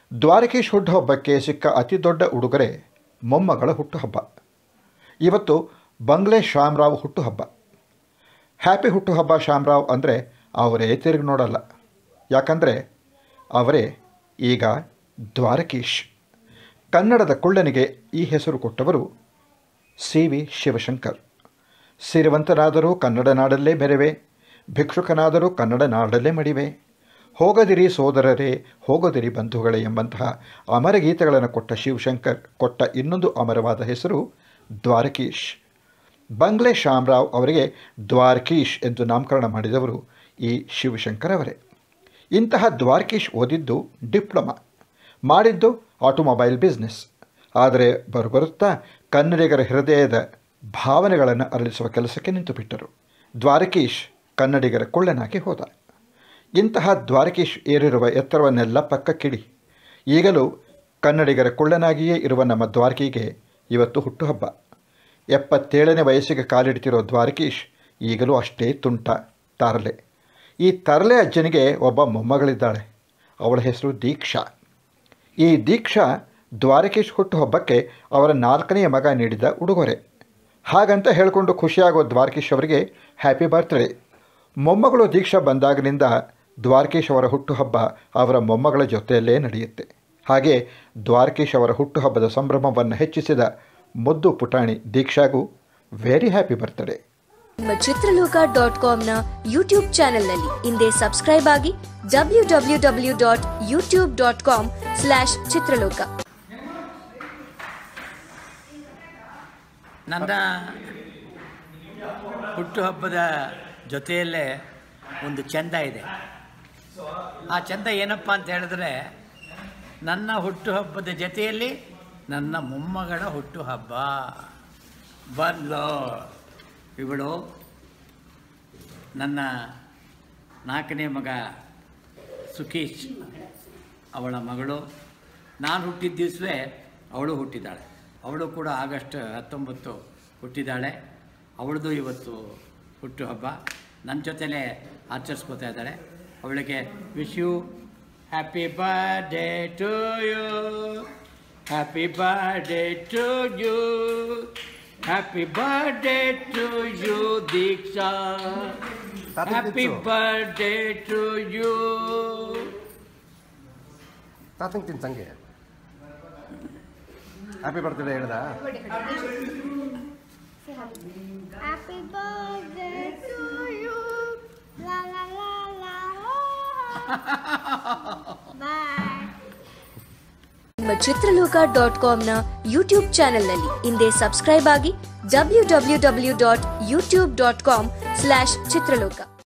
ದ್ವಾರಕೀಶ್ ಹುಟ್ಟುಹಬ್ಬಕ್ಕೆ ಸಿಕ್ಕ ಅತಿ ದೊಡ್ಡ ಉಡುಗೊರೆ ಮೊಮ್ಮಗಳ ಹುಟ್ಟುಹಬ್ಬ ಇವತ್ತು ಬಂಗ್ಲೆ ಶ್ಯಾಮರಾವ್ ಹುಟ್ಟುಹಬ್ಬ ಹ್ಯಾಪಿ ಹುಟ್ಟುಹಬ್ಬ ಶ್ಯಾಮರಾವ್ ಅಂದರೆ ಅವರೇ ತಿರುಗಿ ನೋಡಲ್ಲ ಯಾಕಂದರೆ ಅವರೇ ಈಗ ದ್ವಾರಕೀಶ್ ಕನ್ನಡದ ಕುಳ್ಳನಿಗೆ ಈ ಹೆಸರು ಕೊಟ್ಟವರು ಸಿ ವಿ ಶಿವಶಂಕರ್ ಸಿರಿವಂತನಾದರೂ ಕನ್ನಡ ನಾಡಲ್ಲೇ ಬೆರೆವೆ ಭಿಕ್ಷುಕನಾದರೂ ಕನ್ನಡ ನಾಡಲ್ಲೇ ಮಡಿವೆ ಹೋಗದಿರಿ ಸೋದರರೇ ಹೋಗದಿರಿ ಬಂಧುಗಳೇ ಎಂಬಂತಹ ಅಮರ ಗೀತೆಗಳನ್ನು ಕೊಟ್ಟ ಶಿವಶಂಕರ್ ಕೊಟ್ಟ ಇನ್ನೊಂದು ಅಮರವಾದ ಹೆಸರು ದ್ವಾರಕೀಶ್ ಬಂಗ್ಲೆ ಶ್ಯಾಮರಾವ್ ಅವರಿಗೆ ದ್ವಾರಕೀಶ್ ಎಂದು ನಾಮಕರಣ ಮಾಡಿದವರು ಈ ಶಿವಶಂಕರ್ ಅವರೇ ಇಂತಹ ದ್ವಾರಕೀಶ್ ಓದಿದ್ದು ಡಿಪ್ಲೊಮಾ ಮಾಡಿದ್ದು ಆಟೋಮೊಬೈಲ್ ಬಿಸ್ನೆಸ್ ಆದರೆ ಬರುಬರುತ್ತಾ ಕನ್ನಡಿಗರ ಹೃದಯದ ಭಾವನೆಗಳನ್ನು ಅರಳಿಸುವ ಕೆಲಸಕ್ಕೆ ನಿಂತು ಬಿಟ್ಟರು ದ್ವಾರಕೀಶ್ ಕನ್ನಡಿಗರ ಕೊಳ್ಳನಾಗಿ ಹೋದ ಇಂತಹ ದ್ವಾರಕೀಶ್ ಏರಿರುವ ಎತ್ತರವನ್ನೆಲ್ಲ ಪಕ್ಕಕ್ಕಿಡಿ ಈಗಲೂ ಕನ್ನಡಿಗರ ಕೊಳ್ಳನಾಗಿಯೇ ಇರುವ ನಮ್ಮ ದ್ವಾರಕಿಗೆ ಇವತ್ತು ಹುಟ್ಟುಹಬ್ಬ ಎಪ್ಪತ್ತೇಳನೇ ವಯಸ್ಸಿಗೆ ಕಾಲಿಡ್ತಿರೋ ದ್ವಾರಕೀಶ್ ಈಗಲೂ ಅಷ್ಟೇ ತುಂಟ ತರಲೆ ಈ ತರಲೆ ಅಜ್ಜನಿಗೆ ಒಬ್ಬ ಮೊಮ್ಮಗಳಿದ್ದಾಳೆ ಅವಳ ಹೆಸರು ದೀಕ್ಷಾ ಈ ದೀಕ್ಷಾ ದ್ವಾರಕೀಶ್ ಹುಟ್ಟುಹಬ್ಬಕ್ಕೆ ಅವರ ನಾಲ್ಕನೆಯ ಮಗ ನೀಡಿದ ಉಡುಗೊರೆ ಹಾಗಂತ ಹೇಳಿಕೊಂಡು ಖುಷಿಯಾಗೋ ದ್ವಾರಕೀಶ್ ಅವರಿಗೆ ಹ್ಯಾಪಿ ಬರ್ತ್ಡೇ ಮೊಮ್ಮಗಳು ದೀಕ್ಷಾ ಬಂದಾಗಿನಿಂದ ದ್ವಾರಕೀಶ್ ಅವರ ಹುಟ್ಟುಹಬ್ಬ ಅವರ ಮೊಮ್ಮಗಳ ಜೊತೆಯಲ್ಲೇ ನಡೆಯುತ್ತೆ ಹಾಗೆ ದ್ವಾರಕೀಶ್ ಅವರ ಹುಟ್ಟುಹಬ್ಬದ ಸಂಭ್ರಮವನ್ನು ಹೆಚ್ಚಿಸಿದ ಮುದ್ದು ಪುಟಾಣಿ ದೀಕ್ಷಾಗೂ ವೆರಿ ಹ್ಯಾಪಿ ಬರ್ತ್ಡೇ ನಿಮ್ಮ ಚಿತ್ರಲೋಕ ಡಾಟ್ ಕಾಮ್ನ ಯೂಟ್ಯೂಬ್ ಚಾನೆಲ್ನಲ್ಲಿ ಹಿಂದೆ ಸಬ್ಸ್ಕ್ರೈಬ್ ಆಗಿ W W W dot YouTube dot com slash Chitraloka ನನ್ನ ಹುಟ್ಟುಹಬ್ಬದ ಜೊತೆಯಲ್ಲೇ ಒಂದು ಚಂದ ಇದೆ ಆ ಚಂದ ಏನಪ್ಪ ಅಂತ ಹೇಳಿದ್ರೆ ನನ್ನ ಹುಟ್ಟುಹಬ್ಬದ ಜೊತೆಯಲ್ಲಿ ನನ್ನ ಮೊಮ್ಮಗಳ ಹುಟ್ಟುಹಬ್ಬ ಬಂದ್ಲೋ ಇವಳು ನನ್ನ ನಾಲ್ಕನೇ ಮಗ ಸುಖೀಶ್ ಅವಳ ಮಗಳು ನಾನು ಹುಟ್ಟಿದ ದಿವಸವೇ ಅವಳು ಹುಟ್ಟಿದ್ದಾಳೆ ಅವಳು ಕೂಡ ಆಗಸ್ಟ್ ಹತ್ತೊಂಬತ್ತು ಹುಟ್ಟಿದ್ದಾಳೆ ಅವಳದು ಇವತ್ತು ಹುಟ್ಟುಹಬ್ಬ ನನ್ನ ಜೊತೆಲೇ ಆಚರಿಸ್ಕೋತಾ ಇದ್ದಾಳೆ ಅವಳಿಗೆ wish you happy birthday to you happy birthday to you happy birthday to you Deeksha happy birthday to you ತಾತಂಗೆ ತಿನ್ ತಂಗೆ ಹ್ಯಾಪಿ ಬರ್ತ್ಡೇ ಹೇಳ್ದ Happy birthday to you. La la la la. Bye. ನಿಮ್ಮ ಚಿತ್ರಲೋಕ ಡಾಟ್ ಕಾಮ್ನ ಯೂಟ್ಯೂಬ್ ಚಾನೆಲ್ನಲ್ಲಿ ಹಿಂದೆ subscribe ಆಗಿ W W W dot YouTube dot com slash ಚಿತ್ರಲೋಕ